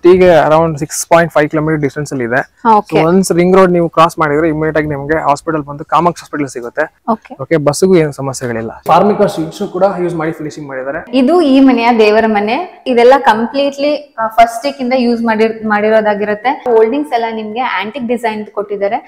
ಸಿಟಿಗೆ around six point five kilometre distance ಅಲ್ಲಿ ಇದೆ ಓಕೆ ಒನ್ಸ್ ರಿಂಗ್ ರೋಡ್ ನೀವು ಕ್ರಾಸ್ ಮಾಡಿದ್ರೆ ಇಮಿಡಿಯೇಟ್ ಆಗಿ ನಿಮಗೆ ಹಾಸ್ಪಿಟಲ್ ಬಂದು ಕಾಮಾಕ್ಷ ಹಾಸ್ಪಿಟಲ್ ಸಿಗುತ್ತೆ ಓಕೆ ಓಕೆ ಬಸ್ಸಿಗೂ ಏನು ಸಮಸ್ಯೆಗಳಿಲ್ಲ ಫಾರ್ಮಿಕಾ ಶೀಟ್ಸ್ ಕೂಡ ಯೂಸ್ ಮಾಡಿ ಫಿನಿಶಿಂಗ್ ಮಾಡಿದ್ದಾರೆ ಇದು ಈ ಮನೆಯ ದೇವರ ಮನೆ ಇದೆಲ್ಲ ಕಂಪ್ಲೀಟ್ಲಿ ಫಸ್ಟ್ ಇಂದ ಯೂಸ್ ಮಾಡಿ ಮಾಡಿರೋದಾಗಿರುತ್ತೆ ಹೋಲ್ಡಿಂಗ್ಸ್ ಎಲ್ಲ ನಿಮ್ಗೆ ಆಂಟಿಕ್ ಡಿಸೈನ್ ಕೊಟ್ಟಿದ್ದಾರೆ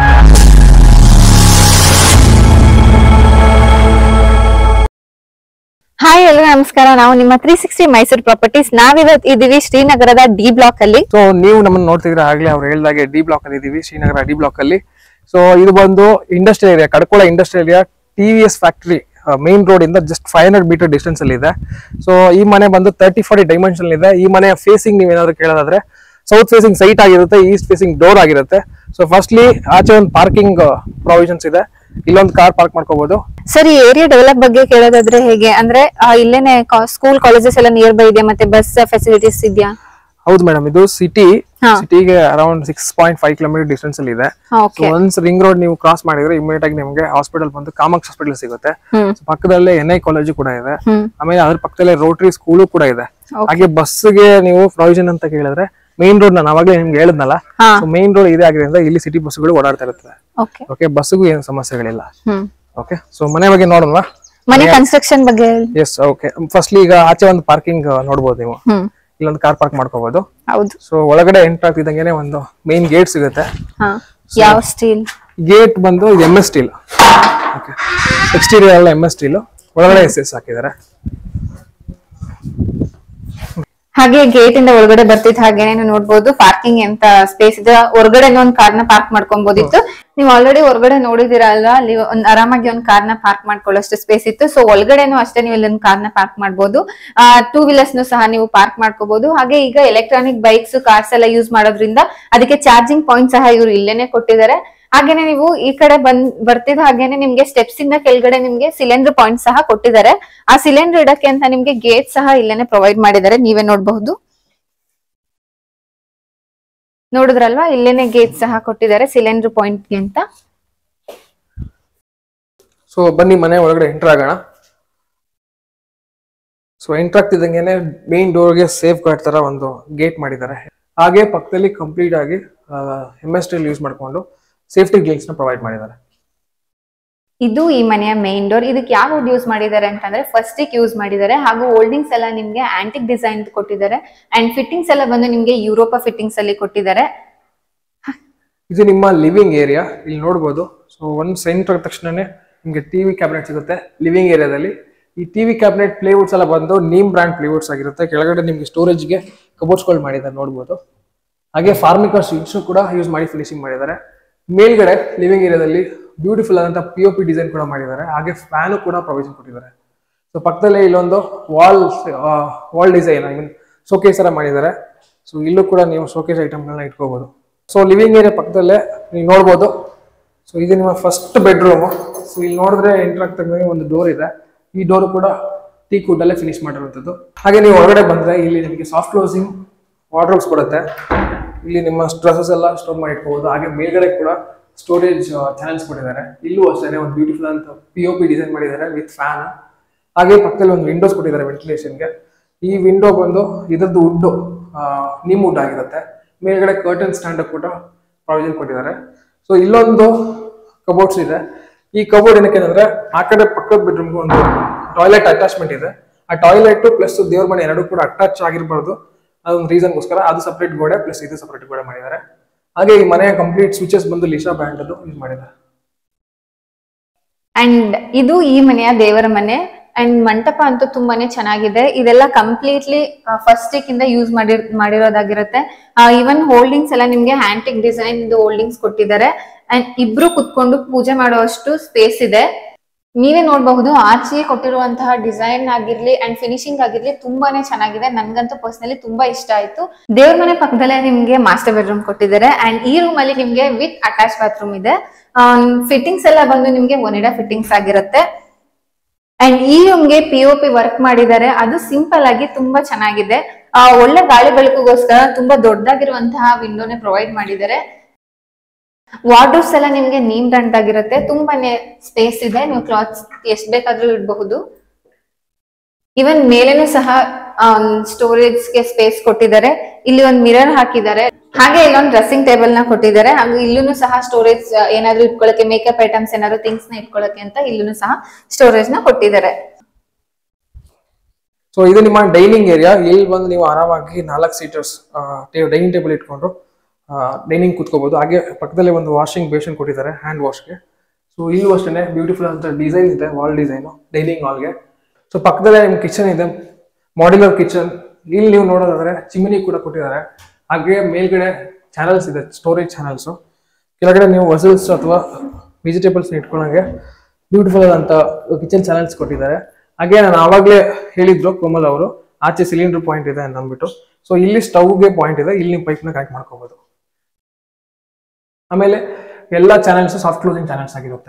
ಹಾಯ್ ಎಲ್ರಿಗೂ ನಮಸ್ಕಾರ ನಾವು ನಿಮ್ಮ ತ್ರೀ ಸಿಕ್ಸ್ಟಿ ಮೈಸೂರು ಪ್ರಾಪರ್ಟೀಸ್ ನಾವಿವತ್ತು ಇದೀವಿ ಶ್ರೀನಗರದ ಡಿ ಬ್ಲಾಕ್ ಅಲ್ಲಿ ಸೊ ನೀವು ನಮ್ಮನ್ನ ನೋಡ್ತಿದ್ರೆ ಆಗ್ಲೇ ಅವ್ರು ಹೇಳ್ದಾಗೆ ಡಿ ಬ್ಲಾಕ್ ಅಲ್ಲಿ ಇದೀವಿ ಶ್ರೀನಗರ ಡಿ ಬ್ಲಾಕ್ ಅಲ್ಲಿ ಸೊ ಇದು ಬಂದು industrial area Kadkol industrial area T V S factory main road ಇಂದ just five hundred metre distance ಅಲ್ಲಿ ಇದೆ ಸೊ ಈ ಮನೆ ಬಂದು ತರ್ಟಿ ಫಾರ್ಟಿ ಡೈಮೆನ್ಷನ್ ಇದೆ ಈ ಮನೆಯ ಫೇಸಿಂಗ್ ನೀವೇನಾದ್ರೂ ಕೇಳೋದಾದ್ರೆ ಸೌತ್ ಫೇಸಿಂಗ್ ಸೈಟ್ ಆಗಿರುತ್ತೆ ಈಸ್ಟ್ ಫೇಸಿಂಗ್ ಡೋರ್ ಆಗಿರುತ್ತೆ ಸೊ ಫಸ್ಟ್ಲಿ ಆಚೆ ಒಂದು ಪಾರ್ಕಿಂಗ್ ಪ್ರಾವಿಷನ್ಸ್ ಇದೆ ಇಲ್ಲೊಂದು ಕಾರ್ ಪಾರ್ಕ್ ಮಾಡ್ಕೋಬಹುದು ಸರ್ ಈ ಏರಿಯಾ ಡೆವಲಪ್ ಬಗ್ಗೆ ಕೇಳೋದಾದ್ರೆ ಹೇಗೆ ಅಂದ್ರೆ ಆ, ಇಲ್ಲೇನೆ ಸ್ಕೂಲ್ ಕಾಲೇಜಸ್ ಎಲ್ಲ ನಿಯರ್ ಬೈ ಇದೆ ಮತ್ತೆ ಬಸ್ ಫೆಸಿಲಿಟೀಸ್ ಇದೆಯಾ ಹೌದು ಮೇಡಮ್ ಇದು ಸಿಟಿ ಹಾ. ಸಿಟಿಗೆ around six point five kilometre distance ಅಲ್ಲಿ ಇದೆ ಓಕೆ ಒನ್ಸ್ ರಿಂಗ್ ರೋಡ್ ನೀವು ಕ್ರಾಸ್ ಮಾಡಿದ್ರೆ ಇಮಿಡಿಯೇಟ್ ಆಗಿ ನಿಮಗೆ ಹಾಸ್ಪಿಟಲ್ ಬಂದು ಕಾಮಾಕ್ಷ ಹಾಸ್ಪಿಟಲ್ ಸಿಗುತ್ತೆ ಹ್ಮ್ So, ಪಕ್ಕದಲ್ಲೇ ಎನ್ ಐ ಕಾಲೇಜು ಕೂಡ ಇದೆ ಹ್ಮ್ ಆಮೇಲೆ ಅದ್ರ ಪಕ್ಕದಲ್ಲೇ ರೋಟರಿ ಸ್ಕೂಲು ಕೂಡ ಇದೆ Okay. ಹಾಗೆ ಬಸ್ಗೆ ನೀವು ಪ್ರಾವಿಷನ್ ಅಂತ ಕೇಳಿದ್ರೆ ಮೇನ್ ರೋಡ್ ನಾನು ಅವಾಗಲೇ ನಿಮ್ಗೆ ಹೇಳಿದ್ನಲ್ಲ ಹಾ ಮೇನ್ ರೋಡ್ ಇದೇ ಆಗಿರೋದ್ರಿಂದ ಇಲ್ಲಿ ಸಿಟಿ ಬಸ್ಗಳು ಓಡಾಡ್ತಾ ಇರುತ್ತೆ ಓಕೆ ಓಕೆ ಬಸ್ಸಿಗೂ ಏನು ಸಮಸ್ಯೆಗಳಿಲ್ಲ ಹ್ಮ್ ಓಕೆ ಸೊ ಮನೆ ಬಗ್ಗೆ ನೋಡೋಣ ಮನೆ ಕನ್ಸ್ಟ್ರಕ್ಷನ್ ಬಗ್ಗೆ ಹೇಳಿ. ಎಸ್ ಓಕೆ ಫಸ್ಟ್ಲಿ ಈಗ ಆಚೆ ಒಂದು ಪಾರ್ಕಿಂಗ್ ನೋಡ್ಬೋದು ನೀವು ಹ್ಮ್ ಇಲ್ಲೊಂದು ಕಾರ್ ಪಾರ್ಕ್ ಮಾಡ್ಕೋಬಹುದು ಹೌದು ಸೊ ಒಳಗಡೆ ಎಂಟರ್ ಆಗ್ತಿದ್ದಂಗೆ ಒಂದು ಮೇನ್ ಗೇಟ್ ಸಿಗುತ್ತೆ ಹಾ ಯಾವ ಸ್ಟೀಲ್ ಗೇಟ್ ಬಂದು ಇದು M S steel okay exterior ಎಲ್ಲ ಎಮ್ ಎಸ್ ಸ್ಟೀಲ್ ಒಳಗಡೆ ಎಸ್ ಎಸ್ ಹಾಕಿದ್ದಾರೆ ಹಾಗೆ ಗೇಟ್ ಇಂದ ಒಳಗಡೆ ಬರ್ತಿದ್ ಹಾಗೇನೆ ನೀವು ನೋಡ್ಬೋದು ಪಾರ್ಕಿಂಗ್ ಎಂತ ಸ್ಪೇಸ್ ಇದೆ ಹೊರಗಡೆ ಒಂದ್ ಕಾರ್ನ ಪಾರ್ಕ್ ಮಾಡ್ಕೊಬೋದಿತ್ತು ನೀವು ಆಲ್ರೆಡಿ ಹೊರಗಡೆ ನೋಡಿದಿರಾ ಅಲ್ವಾ ಅಲ್ಲಿ ಒಂದ್ ಆರಾಮಾಗಿ ಒಂದ್ ಕಾರ್ನ ಪಾರ್ಕ್ ಮಾಡ್ಕೊಳ್ಳೋಷ್ಟು ಸ್ಪೇಸ್ ಇತ್ತು ಸೊ ಒಳಗಡೆನೂ ಅಷ್ಟೇ ನೀವು ಇಲ್ಲಿ ಒಂದು ಕಾರ್ನ ಪಾರ್ಕ್ ಮಾಡ್ಬೋದು ಟೂ ವೀಲರ್ಸ್ ಸಹ ನೀವು ಪಾರ್ಕ್ ಮಾಡ್ಕೋಬಹುದು ಹಾಗೆ ಈಗ ಎಲೆಕ್ಟ್ರಾನಿಕ್ ಬೈಕ್ಸ್ ಕಾರ್ಸ್ ಎಲ್ಲ ಯೂಸ್ ಮಾಡೋದ್ರಿಂದ ಅದಕ್ಕೆ ಚಾರ್ಜಿಂಗ್ ಪಾಯಿಂಟ್ ಸಹ ಇವರು ಇಲ್ಲೇನೆ ಕೊಟ್ಟಿದ್ದಾರೆ ಹಾಗೇನೆ ನೀವು ಈ ಕಡೆ ಬಂದ್ ಬರ್ತಿದ ಹಾಗೇನೆ ನಿಮ್ಗೆ ಸ್ಟೆಪ್ಸ್ ಇಂದ ಕೆಳಗಡೆ ನಿಮ್ಗೆ ಸಿಲಿಂಡರ್ ಪಾಯಿಂಟ್ ಸಹ ಕೊಟ್ಟಿದ್ದಾರೆ ಆ ಸಿಲಿಂಡರ್ ಇಡಕ್ಕೆ ಅಂತ ನಿಮ್ಗೆ ಗೇಟ್ ಸಹ ಇಲ್ಲೇನೆ ಪ್ರೊವೈಡ್ ಮಾಡಿದ್ದಾರೆ ನೀವೇ ನೋಡಬಹುದು ನೋಡಿದ್ರಲ್ವಾ ಇಲ್ಲೇನೆ ಗೇಟ್ ಸಹ ಕೊಟ್ಟಿದ್ದಾರೆ ಸಿಲಿಂಡರ್ ಪಾಯಿಂಟ್ಗೆ ಅಂತ ಸೊ ಬನ್ನಿ ಮನೆ ಒಳಗಡೆ ಎಂಟರ್ ಆಗೋಣ ಸೊ ಎಂಟರ್ ಆಗ್ತಿದ್ದಂಗೆನೆ ಮೇನ್ ಡೋರ್ಗೆ ಸೇಫ್ ಗಾರ್ಡ್ ತರ ಒಂದು ಗೇಟ್ ಮಾಡಿದ್ದಾರೆ ಹಾಗೆ ಪಕ್ಕದಲ್ಲಿ ಕಂಪ್ಲೀಟ್ ಆಗಿ ಎಮ್ ಎಸ್ ಯೂಸ್ ಮಾಡ್ಕೊಂಡು ಸೇಫ್ಟಿ ಗ್ಲೇಸ್ ನ ಪ್ರೊವೈಡ್ ಮಾಡಿದ್ದಾರೆ ಇದು ಈ ಮನೆಯ ಮೇನ್ ಡೋರ್ ಇದಕ್ಕೆ ಯಾವ ವುಡ್ ಯೂಸ್ ಮಾಡಿದ್ದಾರೆ ಅಂತಂದ್ರೆ ಫಸ್ಟ್ ಯೂಸ್ ಮಾಡಿದ್ದಾರೆ ಹಾಗೂ ಹೋಲ್ಡಿಂಗ್ಸ್ ಎಲ್ಲ ನಿಮ್ಗೆ ಆಂಟಿಕ್ ಡಿಸೈನ್ ಕೊಟ್ಟಿದ್ದಾರೆ ಅಂಡ್ ಫಿಟ್ಟಿಂಗ್ಸ್ ಎಲ್ಲ ಬಂದು ನಿಮ್ಗೆ ಯುರೋಪ ಫಿಟ್ಟಿಂಗ್ಸ್ ಅಲ್ಲಿ ಕೊಟ್ಟಿದ್ದಾರೆ ಇದು ನಿಮ್ಮ ಲಿವಿಂಗ್ ಏರಿಯಾ ಇಲ್ಲಿ ನೋಡ್ಬೋದು ಸೊ ಒಂದು ಸೆಂಟರ್ ತಕ್ಷಣನೇ ನಿಮಗೆ ಟಿವಿ ಕ್ಯಾಬಿನೆಟ್ ಸಿಗುತ್ತೆ ಲಿವಿಂಗ್ ಏರಿಯಾದಲ್ಲಿ ಈ ಟಿವಿ ಕ್ಯಾಬಿನೆಟ್ ಪ್ಲೇವುಡ್ಸ್ ಎಲ್ಲ ಬಂದು ನೀಮ್ ಬ್ರ್ಯಾಂಡ್ ಪ್ಲೇವುಡ್ಸ್ ಆಗಿರುತ್ತೆ ಕೆಳಗಡೆ ನಿಮಗೆ ಸ್ಟೋರೇಜ್ಗೆ ಕಬೋರ್ಡ್ಸ್ಗಳು ಮಾಡಿದ್ದಾರೆ ನೋಡ್ಬೋದು ಹಾಗೆ ಫಾರ್ಮಿಕಾ ಶೀಟ್ಸ್ ಕೂಡ ಯೂಸ್ ಮಾಡಿ ಫಿನಿಶಿಂಗ್ ಮಾಡಿದ್ದಾರೆ ಮೇಲ್ಗಡೆ ಲಿವಿಂಗ್ ಏರಿಯಾದಲ್ಲಿ ಬ್ಯೂಟಿಫುಲ್ ಆದಂಥ ಪಿ ಒ ಪಿ ಡಿಸೈನ್ ಕೂಡ ಮಾಡಿದ್ದಾರೆ ಹಾಗೆ ಫ್ಯಾನು ಕೂಡ ಪ್ರೊವಿಷನ್ ಕೊಟ್ಟಿದ್ದಾರೆ ಸೊ ಪಕ್ಕದಲ್ಲೇ ಇಲ್ಲೊಂದು wall wall design I mean showcase ಥರ ಮಾಡಿದ್ದಾರೆ ಸೊ ಇಲ್ಲೂ ಕೂಡ ನೀವು ಶೋಕೇಸ್ ಐಟಮ್ಗಳನ್ನ ಇಟ್ಕೋಬಹುದು ಸೊ ಲಿವಿಂಗ್ ಏರಿಯಾ ಪಕ್ಕದಲ್ಲೇ ನೀವು ನೋಡ್ಬೋದು ಸೊ ಇದು ನಿಮ್ಮ ಫಸ್ಟ್ ಬೆಡ್ರೂಮು ಸೊ ಇಲ್ಲಿ ನೋಡಿದ್ರೆ ಎಂಟರ್ ಆಗ್ತಕ್ಕಂಗೆ ಒಂದು ಡೋರ್ ಇದೆ ಈ ಡೋರ್ ಕೂಡ ಟೀ ಅಲ್ಲೇ ಫಿನಿಶ್ ಮಾಡಿರುವಂಥದ್ದು ಹಾಗೆ ನೀವು ಹೊರಗಡೆ ಬಂದ್ರೆ ಇಲ್ಲಿ ನಿಮಗೆ ಸಾಫ್ಟ್ ಕ್ಲೋಸಿಂಗ್ ವಾರ್ಡ್ರೋಬ್ಸ್ ಕೊಡುತ್ತೆ ಇಲ್ಲಿ ನಿಮ್ಮ ಡ್ರೆಸ್ಸಸ್ ಎಲ್ಲ ಸ್ಟೋರ್ ಮಾಡಿ ಇಟ್ಕೋಬಹುದು ಹಾಗೆ ಮೇಲ್ಗಡೆ ಕೂಡ ಸ್ಟೋರೇಜ್ ಚಾನಲ್ಸ್ ಕೊಟ್ಟಿದ್ದಾರೆ ಇಲ್ಲೂ ಅಷ್ಟೇ ಒಂದು ಬ್ಯೂಟಿಫುಲ್ ಅಂತ ಪಿ ಒ ಪಿ ಡಿಸೈನ್ ಮಾಡಿದ್ದಾರೆ ವಿತ್ ಫ್ಯಾನ್ ಹಾಗೆ ಪಕ್ಕದಲ್ಲಿ ಒಂದು ವಿಂಡೋಸ್ ಕೊಟ್ಟಿದ್ದಾರೆ ವೆಂಟಿಲೇಷನ್ಗೆ ಈ ವಿಂಡೋ ಬಂದು ಇದ್ರದ್ದು ವುಡ್ ನೀಮ್ ವುಡ್ ಆಗಿರುತ್ತೆ ಮೇಲ್ಗಡೆ ಕರ್ಟನ್ ಸ್ಟ್ಯಾಂಡ್ ಕೂಡ ಪ್ರಾವಿಷನ್ ಕೊಟ್ಟಿದ್ದಾರೆ ಸೊ ಇಲ್ಲೊಂದು ಕಬೋರ್ಡ್ಸ್ ಇದೆ ಈ ಕಬೋರ್ಡ್ ಏನಕ್ಕೆ ಅಂದ್ರೆ ಆ ಕಡೆ ಪಕ್ಕದ ಬೆಡ್ರೂಮ್ಗೆ ಒಂದು ಟಾಯ್ಲೆಟ್ ಅಟ್ಯಾಚ್ಮೆಂಟ್ ಇದೆ ಆ ಟಾಯ್ಲೆಟ್ ಪ್ಲಸ್ ದೇವ್ರ ಮನೆ ಎರಡು ಕೂಡ ಅಟ್ಯಾಚ್ ಆಗಿರಬಾರ್ದು ಅದೊಂದು ರೀಸನ್ಗೋಸ್ಕರ ಅದು ಸಪ್ರೇಟ್ ಗೋಡೆ ಪ್ಲಸ್ ಇದು ಸಪ್ರೇಟ್ ಗೋಡೆ ಮಾಡಿದ್ದಾರೆ ಹಾಗೆ ಈ ಮನೆಯ ಕಂಪ್ಲೀಟ್ ಸ್ವಿಚಸ್ ಬಂದು ಲಿಶಾ ಬ್ರ್ಯಾಂಡ್ ಅದು ಯೂಸ್ ಮಾಡಿದ್ದಾರೆ ಅಂಡ್ ಇದು ಈ ಮನೆಯ ದೇವರ ಮನೆ ಅಂಡ್ ಮಂಟಪ ಅಂತೂ ತುಂಬಾನೇ ಚೆನ್ನಾಗಿದೆ ಇದೆಲ್ಲ ಕಂಪ್ಲೀಟ್ಲಿ ಫಸ್ಟ್ ಇಂದ ಯೂಸ್ ಮಾಡಿ ಮಾಡಿರೋದಾಗಿರುತ್ತೆ ಈವನ್ ಹೋಲ್ಡಿಂಗ್ಸ್ ಎಲ್ಲ ನಿಮ್ಗೆ ಹ್ಯಾಂಟಿಕ್ ಡಿಸೈನ್ ಹೋಲ್ಡಿಂಗ್ಸ್ ಕೊಟ್ಟಿದ್ದಾರೆ ಅಂಡ್ ಇಬ್ರು ಕುತ್ಕೊಂಡು ಪೂಜೆ ಮಾಡುವಷ್ಟು ಸ್ಪೇಸ್ ಇದೆ ನೀವೇ ನೋಡಬಹುದು ಆಚೆಗೆ ಕೊಟ್ಟಿರುವಂತಹ ಡಿಸೈನ್ ಆಗಿರ್ಲಿ ಅಂಡ್ ಫಿನಿಶಿಂಗ್ ಆಗಿರ್ಲಿ ತುಂಬಾನೇ ಚೆನ್ನಾಗಿದೆ ನನ್ಗಂತೂ ಪರ್ಸನಲಿ ತುಂಬಾ ಇಷ್ಟ ಆಯ್ತು ದೇವ್ರ ಮನೆ ಪಕ್ಕದಲ್ಲೇ ನಿಮ್ಗೆ ಮಾಸ್ಟರ್ ಬೆಡ್ರೂಮ್ ಕೊಟ್ಟಿದ್ದಾರೆ ಅಂಡ್ ಈ ರೂಮ್ ಅಲ್ಲಿ ನಿಮ್ಗೆ ವಿತ್ ಅಟ್ಯಾಚ್ ಬಾತ್ರೂಮ್ ಇದೆ ಫಿಟ್ಟಿಂಗ್ಸ್ ಎಲ್ಲ ಬಂದು ನಿಮ್ಗೆ ಒನಿಡಾ ಫಿಟ್ಟಿಂಗ್ಸ್ ಆಗಿರುತ್ತೆ ಅಂಡ್ ಈ ರೂಮ್ಗೆ ಪಿ ಒ ಪಿ ವರ್ಕ್ ಮಾಡಿದ್ದಾರೆ ಅದು ಸಿಂಪಲ್ ಆಗಿ ತುಂಬಾ ಚೆನ್ನಾಗಿದೆ ಆ, ಒಳ್ಳೆ ಗಾಳಿ ಬೆಳಕಿಗೋಸ್ಕರ ತುಂಬಾ ದೊಡ್ಡದಾಗಿರುವಂತಹ ವಿಂಡೋನೆ ಪ್ರೊವೈಡ್ ಮಾಡಿದ್ದಾರೆ ವಾರ್ಡ್ರೋಬ್ಸ್ ಎಲ್ಲ ನಿಮ್ಗೆ ನೀಮ್ ಆಗಿರುತ್ತೆ ತುಂಬಾನೇ ಸ್ಪೇಸ್ ಇದೆ ನೀವು ಕ್ಲಾತ್ಸ್ ಎಷ್ಟ್ ಬೇಕಾದ್ರೂ ಇಡಬಹುದು ಇವನ್ ಮೇಲೇನು ಸಹ ಸ್ಟೋರೇಜ್ ಗೆ ಸ್ಪೇಸ್ ಕೊಟ್ಟಿದ್ದಾರೆ ಇಲ್ಲಿ ಒಂದು ಮಿರರ್ ಹಾಕಿದ್ದಾರೆ ಹಾಗೆ ಇಲ್ಲೊಂದು ಡ್ರೆಸ್ಸಿಂಗ್ ಟೇಬಲ್ ನ ಕೊಟ್ಟಿದ್ದಾರೆ ಹಾಗೂ ಇಲ್ಲೂ ಸಹ ಸ್ಟೋರೇಜ್ ಏನಾದ್ರು ಇಟ್ಕೊಳ್ಳಕ್ಕೆ ಮೇಕಪ್ ಐಟಮ್ಸ್ ಏನಾದ್ರು ಥಿಂಗ್ಸ್ ನ ಇಟ್ಕೊಳ್ಳಕ್ಕೆ ಅಂತ ಇಲ್ಲೂ ಸಹ ಸ್ಟೋರೇಜ್ ನ ಕೊಟ್ಟಿದ್ದಾರೆ ಸೊ ಇದು ನಿಮ್ಮ ಡೈನಿಂಗ್ ಏರಿಯಾ ಇಲ್ಲಿ ಬಂದು ನೀವು ಆರಾಮಾಗಿ ನಾಲ್ಕು ಸೀಟರ್ಸ್ ಡೈನಿಂಗ್ ಟೇಬಲ್ ಇಟ್ಕೊಂಡು ಡೈನಿಂಗ್ ಕೂತ್ಕೋಬಹುದು ಹಾಗೆ ಪಕ್ಕದಲ್ಲೇ ಒಂದು ವಾಷಿಂಗ್ ಬೇಷನ್ ಕೊಟ್ಟಿದ್ದಾರೆ ಹ್ಯಾಂಡ್ ವಾಶ್ಗೆ ಸೊ ಇಲ್ಲೂ ಅಷ್ಟೇ ಬ್ಯೂಟಿಫುಲ್ ಅಂತ ಡಿಸೈನ್ ಇದೆ ವಾಲ್ ಡಿಸೈನು ಡೈನಿಂಗ್ ಹಾಲ್ಗೆ ಸೊ ಪಕ್ಕದಲ್ಲೇ ನಿಮ್ಮ ಕಿಚನ್ ಇದೆ ಮಾಡ್ಯುಲರ್ ಕಿಚನ್ ಇಲ್ಲಿ ನೀವು ನೋಡೋದಾದ್ರೆ ಚಿಮಿನಿ ಕೂಡ ಕೊಟ್ಟಿದ್ದಾರೆ ಹಾಗೆ ಮೇಲ್ಗಡೆ ಚಾನಲ್ಸ್ ಇದೆ ಸ್ಟೋರೇಜ್ ಚಾನಲ್ಸು ಕೆಳಗಡೆ ನೀವು ವಸಲ್ಸ್ ಅಥವಾ ವೆಜಿಟೇಬಲ್ಸ್ ಇಟ್ಕೊಳ್ಳೋಂಗೆ ಬ್ಯೂಟಿಫುಲ್ ಆದಂತ ಕಿಚನ್ ಚಾನಲ್ಸ್ ಕೊಟ್ಟಿದ್ದಾರೆ ಹಾಗೆ ನಾನು ಆವಾಗಲೇ ಹೇಳಿದ್ರು ಕೋಮಲ್ ಅವರು ಆಚೆ ಸಿಲಿಂಡರ್ ಪಾಯಿಂಟ್ ಇದೆ ಅಂತ ಅಂದ್ಬಿಟ್ಟು ಸೊ ಇಲ್ಲಿ ಸ್ಟವ್ಗೆ ಪಾಯಿಂಟ್ ಇದೆ ಇಲ್ಲಿ ನೀವು ಪೈಪ್ನ ಕನೆಕ್ಟ್ ಮಾಡ್ಕೋಬಹುದು ಆಮೇಲೆ ಎಲ್ಲ ಚಾನಲ್ಸ್ ಸಾಫ್ಟ್ ಕ್ಲೋಸಿಂಗ್ ಚಾನಲ್ಸ್ ಆಗಿರುತ್ತೆ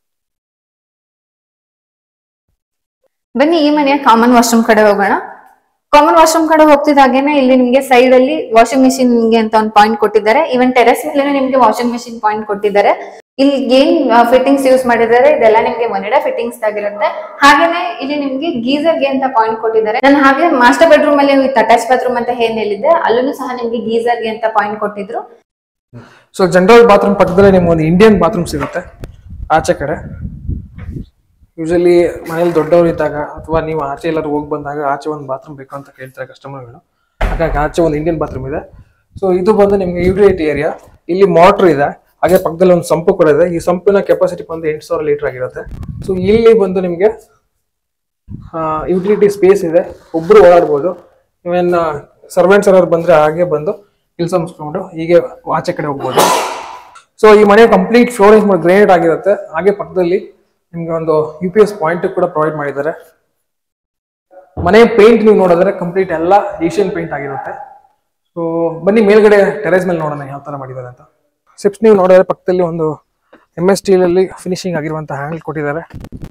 ಬನ್ನಿ ಈ ಮನೆಯ ಕಾಮನ್ ವಾಶ್ರೂಮ್ ಕಡೆ ಹೋಗೋಣ ಕಾಮನ್ ವಾಶ್ರೂಮ್ ಕಡೆ ಹೋಗ್ತಿದ್ದಾಗೇನೆ ಇಲ್ಲಿ ನಿಮ್ಗೆ ಸೈಡ್ ಅಲ್ಲಿ ವಾಷಿಂಗ್ ಮಿಷಿನ್ ನಿಮ್ಗೆ ಅಂತ ಒಂದು ಪಾಯಿಂಟ್ ಕೊಟ್ಟಿದ್ದಾರೆ ಈವನ್ ಟೆರೆಸ್ ಮೇಲೆ ನಿಮ್ಗೆ ವಾಷಿಂಗ್ ಮಿಷಿನ್ ಪಾಯಿಂಟ್ ಕೊಟ್ಟಿದ್ದಾರೆ ಇಲ್ಲಿ ಏನ್ ಫಿಟ್ಟಿಂಗ್ಸ್ ಯೂಸ್ ಮಾಡಿದ್ದಾರೆ ಇದೆಲ್ಲ ನಿಮ್ಗೆ ಒನಿಡಾ ಫಿಟ್ಟಿಂಗ್ಸ್ ಆಗಿರುತ್ತೆ ಹಾಗೇನೆ ಇಲ್ಲಿ ನಿಮ್ಗೆ ಗೀಸರ್ ಗೆ ಅಂತ ಪಾಯಿಂಟ್ ಕೊಟ್ಟಿದ್ದಾರೆ ನಾನು ಹಾಗೆ ಮಾಸ್ಟರ್ ಬೆಡ್ರೂಮ್ ಅಲ್ಲಿ ವಿತ್ ಅಟ್ಯಾಚ್ ಬಾತ್ರೂಮ್ ಅಂತ ಏನ್ ಹೇಳಿದ್ದೆ ಅಲ್ಲೂ ಸಹ ನಿಮ್ಗೆ ಗೀಸರ್ ಗೆ ಅಂತ ಪಾಯಿಂಟ್ ಕೊಟ್ಟಿದ್ರು ಸೊ ಜನರಲ್ ಬಾತ್ರೂಮ್ ಪಕ್ಕದಲ್ಲೇ ನಿಮ್ಗೆ ಒಂದು ಇಂಡಿಯನ್ ಬಾತ್ರೂಮ್ ಸಿಗುತ್ತೆ ಆಚೆ ಕಡೆ ಯೂಶಲಿ ಮನೇಲಿ ದೊಡ್ಡವರು ಇದ್ದಾಗ ಅಥವಾ ನೀವು ಆಚೆ ಎಲ್ಲರೂ ಹೋಗಿ ಬಂದಾಗ ಆಚೆ ಒಂದು ಬಾತ್ರೂಮ್ ಬೇಕು ಅಂತ ಕೇಳ್ತಾರೆ ಕಸ್ಟಮರ್ಗಳು ಹಾಗಾಗಿ ಆಚೆ ಒಂದು ಇಂಡಿಯನ್ ಬಾತ್ರೂಮ್ ಇದೆ ಸೊ ಇದು ಬಂದು ನಿಮಗೆ ಯುಟಿಲಿಟಿ ಏರಿಯಾ ಇಲ್ಲಿ ಮೋಟ್ರ್ ಇದೆ ಹಾಗೆ ಪಕ್ಕದಲ್ಲಿ ಒಂದು ಸಂಪು ಕೂಡ ಇದೆ ಈ ಸಂಪಿನ ಕೆಪಾಸಿಟಿ ಬಂದು ಎಂಟು ಸಾವಿರ ಲೀಟರ್ ಆಗಿರುತ್ತೆ ಸೊ ಇಲ್ಲಿ ಬಂದು ನಿಮಗೆ ಯುಟಿಲಿಟಿ ಸ್ಪೇಸ್ ಇದೆ ಒಬ್ರು ಓಡಾಡ್ಬೋದು ಇವನ್ ಸರ್ವೆಂಟ್ಸ್ ಯಾರು ಬಂದ್ರೆ ಹಾಗೆ ಬಂದು ಕೆಲಸ ಮುಗಿಸ್ಕೊಂಡು ಹೀಗೆ ಆಚೆ ಕಡೆ ಹೋಗ್ಬೋದು ಸೊ ಈ ಮನೆ ಕಂಪ್ಲೀಟ್ ಫ್ಲೋರಿಂಗ್ ಗ್ರೇನೇಟ್ ಆಗಿರುತ್ತೆ ಹಾಗೆ ಪಕ್ಕದಲ್ಲಿ ನಿಮ್ಗೆ ಒಂದು ಯು ಪಿ ಎಸ್ ಪಾಯಿಂಟ್ ಕೂಡ ಪ್ರೊವೈಡ್ ಮಾಡಿದ್ದಾರೆ ಮನೆ ಪೇಂಟ್ ನೀವು ನೋಡಿದ್ರೆ ಕಂಪ್ಲೀಟ್ ಎಲ್ಲ ಏಷ್ಯನ್ ಪೇಂಟ್ ಆಗಿರುತ್ತೆ ಸೊ ಬನ್ನಿ ಮೇಲ್ಗಡೆ ಟೆರೇಸ್ ಮೇಲೆ ನೋಡೋಣ ಯಾವ ತರ ಮಾಡಿದ್ದಾರೆ ಅಂತ ಸಿಪ್ಸ್ ನೀವು ನೋಡಿದ್ರೆ ಪಕ್ಕದಲ್ಲಿ ಒಂದು ಎಮ್ ಎಸ್ ಸ್ಟೀಲಲ್ಲಿ ಫಿನಿಶಿಂಗ್ ಆಗಿರುವಂಥ ಹ್ಯಾಂಡಲ್ ಕೊಟ್ಟಿದ್ದಾರೆ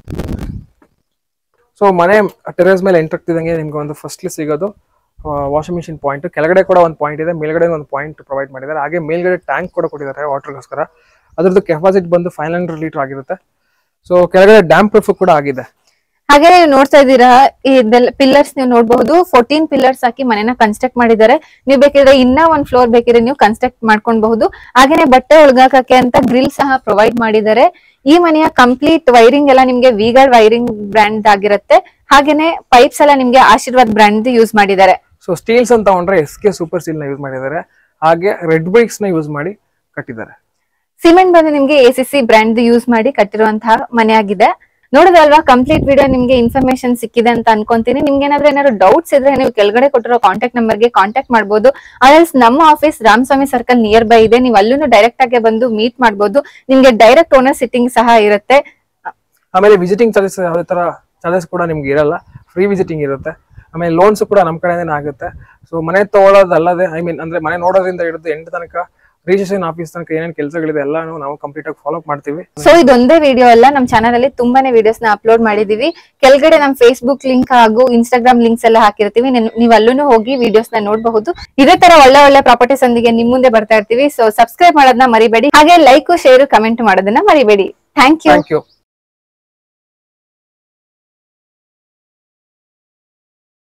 ಸೊ ಮನೆ ಟೆರೇಸ್ ಮೇಲೆ ಎಂಟರ್ ಆಗ್ತಿದ್ದಂಗೆ ನಿಮ್ಗೆ ಒಂದು ಫಸ್ಟ್ಲಿ ಸಿಗೋದು ವಾಷಿಂಗ್ ಮಿಷಿನ್ ಪಾಯಿಂಟ್ ಕೆಳಗಡೆ ಕೂಡ ಒಂದು ಪಾಯಿಂಟ್ ಇದೆ ಮೇಲ್ಗಡೆ ಒಂದು ಪಾಯಿಂಟ್ ಪ್ರೊವೈಡ್ ಮಾಡಿದ್ದಾರೆ ಹಾಗೆ ಮೇಲ್ಗಡೆ ಟ್ಯಾಂಕ್ ಕೂಡ ಕೊಟ್ಟಿದ್ದಾರೆ ವಾಟರ್ಗೋಸ್ಕರ ಅದ್ರದ್ದು ಕೆಪಾಸಿಟಿ ಬಂದು ಫೈವ್ ಹಂಡ್ರೆಡ್ ಲೀಟರ್ ಆಗಿರುತ್ತೆ ಸೊ ಕೆಳಗಡೆ ಡ್ಯಾಮ್ ಪ್ರೂಫ್ ಕೂಡ ಆಗಿದೆ ಹಾಗೆ ನೀವು ನೋಡ್ತಾ ಇದ್ದೀರಾ ಇದೆಲ್ಲ ಪಿಲ್ಲರ್ಸ್ ನೀವು ನೋಡಬಹುದು ಫೋರ್ಟೀನ್ ಪಿಲ್ಲರ್ಸ್ ಹಾಕಿ ಮನೆನ ಕನ್ಸ್ಟ್ರಕ್ಟ್ ಮಾಡಿದ್ದಾರೆ ನೀವು ಬೇಕಿದ್ರೆ ಇನ್ನ ಒಂದ್ ಫ್ಲೋರ್ ಬೇಕಿದ್ರೆ ನೀವು ಕನ್ಸ್ಟ್ರಕ್ಟ್ ಮಾಡ್ಕೊಳ್ಬಹುದು ಹಾಗೇನೆ ಬಟ್ಟೆ ಒಳಗಾಕಕ್ಕೆ ಅಂತ ಗ್ರಿಲ್ ಸಹ ಪ್ರೊವೈಡ್ ಮಾಡಿದ್ದಾರೆ ಈ ಮನೆಯ ಕಂಪ್ಲೀಟ್ ವೈರಿಂಗ್ ಎಲ್ಲ ನಿಮ್ಗೆ ವಿಗಾರ್ಡ್ ವೈರಿಂಗ್ ಬ್ರ್ಯಾಂಡ್ ಆಗಿರುತ್ತೆ ಹಾಗೇನೆ ಪೈಪ್ಸ್ ಎಲ್ಲ ನಿಮ್ಗೆ ಆಶೀರ್ವಾದ್ ಬ್ರ್ಯಾಂಡ್ ಯೂಸ್ ಮಾಡಿದ್ದಾರೆ ಸೊ ಸ್ಟೀಲ್ಸ್ ಅಂತ ತಗೊಂಡ್ರೆ ಎಸ್ ಕೆ ಸೂಪರ್ ಸ್ಟೀಲ್ ನ ಯೂಸ್ ಮಾಡಿದ್ದಾರೆ ಹಾಗೆ ರೆಡ್ ಬ್ರಿಕ್ಸ್ ನ ಯೂಸ್ ಮಾಡಿ ಕಟ್ಟಿದ್ದಾರೆ ಸಿಮೆಂಟ್ ಬಂದು ನಿಮ್ಗೆ A C C brand use ಮಾಡಿ ಕಟ್ಟಿರುವಂತಹ ಮನೆ ಆಗಿದೆ ನೋಡೋದಲ್ವಾ ಕಂಪ್ಲೀಟ್ ವಿಡಿಯೋ ನಿಮ್ಗೆ ಇನ್ಫಾರ್ಮೇಶನ್ ಸಿಕ್ಕಿದೆ ಅಂತ ಅನ್ಕೊಂತೀನಿ ನಿಮ್ಗೆ ಏನಾದ್ರು ಏನಾದ್ರು ಡೌಟ್ಸ್ ಇದ್ರೆ ನೀವು ಕೆಳಗಡೆ ಕೊಟ್ಟಿರೋ ಕಾಂಟ್ಯಾಕ್ಟ್ ನಂಬರ್ಗೆ ಕಾಂಟ್ಯಾಕ್ಟ್ ಮಾಡಬಹುದು ಅದಲ್ಸ್ ನಮ್ಮ office Ramaswamy circle near by ಇದೆ ನೀವು ಅಲ್ಲೂ ಡೈರೆಕ್ಟ್ ಆಗಿ ಬಂದು ಮೀಟ್ ಮಾಡಬಹುದು ನಿಮ್ಗೆ ಡೈರೆಕ್ಟ್ ಓನರ್ ಸಿಟ್ಟಿಂಗ್ ಸಹ ಇರುತ್ತೆ ಆಮೇಲೆ ವಿಸಿಟಿಂಗ್ ಚಾರ್ಜಸ್ ಯಾವುದೇ ತರ ಚಾರ್ಜಸ್ ಕೂಡ ನಿಮ್ಗೆ ಇರಲ್ಲ ಫ್ರೀ ವಿಸಿಟಿಂಗ್ ಇರುತ್ತೆ ಆಮೇಲೆ ಲೋನ್ಸ್ ಕೂಡ ನಮ್ಮ ಕಡೆನೇ ಆಗುತ್ತೆ ಸೊ ಮನೆ ತಗೊಳ್ಳೋದಲ್ಲದೆ ಐ ಮೀನ್ ಅಂದ್ರೆ ಮನೆ ನೋಡೋದ್ರಿಂದ ಹಿಡಿದು ಎಂಟು ತನಕ ರಿಜಿಸ್ಟ್ರೇಷನ್ ಆಫೀಸ್ ತನಕ ಏನೇನು ಕೆಲಸಗಳಿದೆ ಎಲ್ಲಾನು ನಾವು ಕಂಪ್ಲೀಟ್ ಆಗಿ ಫಾಲೋ ಮಾಡ್ತೀವಿ ಸೊ ಇದೊಂದೇ ವಿಡಿಯೋ ಅಲ್ಲ ನಮ್ಮ ಚಾನಲ್ ಅಲ್ಲಿ ತುಂಬಾನೇ ವಿಡಿಯೋಸ್ ನ ಅಪ್ಲೋಡ್ ಮಾಡಿದೀವಿ ಕೆಳಗಡೆ ನಮ್ ಫೇಸ್ಬುಕ್ ಲಿಂಕ್ ಹಾಗೂ ಇನ್ಸ್ಟಾಗ್ರಾಮ್ ಲಿಂಕ್ಸ್ ಎಲ್ಲ ಹಾಕಿರ್ತೀವಿ ನೀವ್- ನೀವು ಅಲ್ಲೂ ಹೋಗಿ ವಿಡಿಯೋಸ್ ನ ನೋಡಬಹುದು ಇದೇ ತರ ಒಳ್ಳೆ ಒಳ್ಳೆ ಪ್ರಾಪರ್ಟೀಸ್ ಒಂದಿಗೆ ನಿಮ್ ಮುಂದೆ ಬರ್ತಾ ಇರ್ತೀವಿ ಸೊ ಸಬ್ಸ್ಕ್ರೈಬ್ ಮಾಡೋದನ್ನ ಮರಿಬೇಡಿ ಹಾಗೆ ಲೈಕ್ ಶೇರ್ ಕಮೆಂಟ್ ಮಾಡೋದನ್ನ ಮರಿಬೇಡಿ ಥ್ಯಾಂಕ್ ಯು ಥ್ಯಾಂಕ್ ಯು